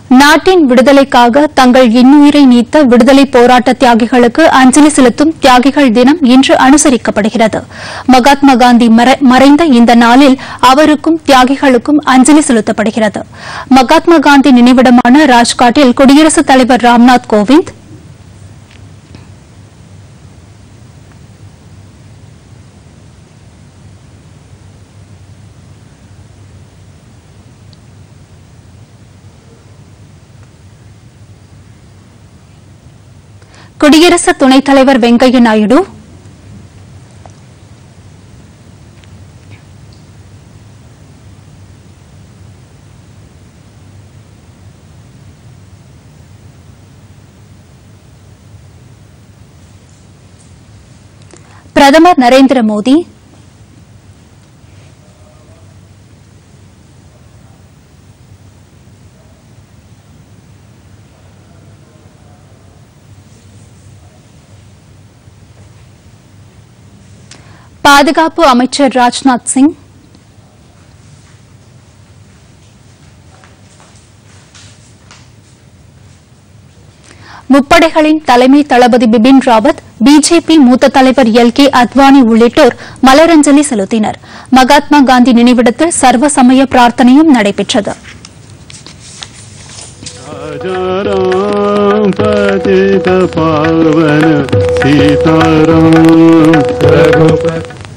நாட்டின் விடுதலைக்காக தங்கள் இன்னுயிரை நீத்த விடுதலை போராட்ட தியாகிகளுக்கு அஞ்சலி செலுத்தும் தியாகிகள் தினம் இன்று அனுசரிக்கப்படுகிறது மகாத்மா காந்தி மற- மறைந்த இந்த நாளில் அவருக்கும் தியாகிகளுக்கும் அஞ்சலி செலுத்தப்படுகிறது மகாத்மா காந்தி நினைவிடமான ராஜ்காட்டில் குடியரசுத் தலைவர் ராம்நாத் கோவிந்த் குடியரசு துணைத் தலைவர் வெங்கையா நாயுடு பிரதமர் நரேந்திர மோடி பாதுகாப்பு அமைச்சர் ராஜ்நாத் சிங் முப்படைகளின் தலைமை தளபதி பிபின் ராவத் பிஜேபி மூத்த தலைவர் எல் கே அத்வானி உள்ளிட்டோர் மலரஞ்சலி செலுத்தினர் மகாத்மா காந்தி நினைவிடத்தில் சர்வ சமய பிரார்த்தனையும் நடைபெற்றது राजाराम पतित पावन सीताराम रघुपति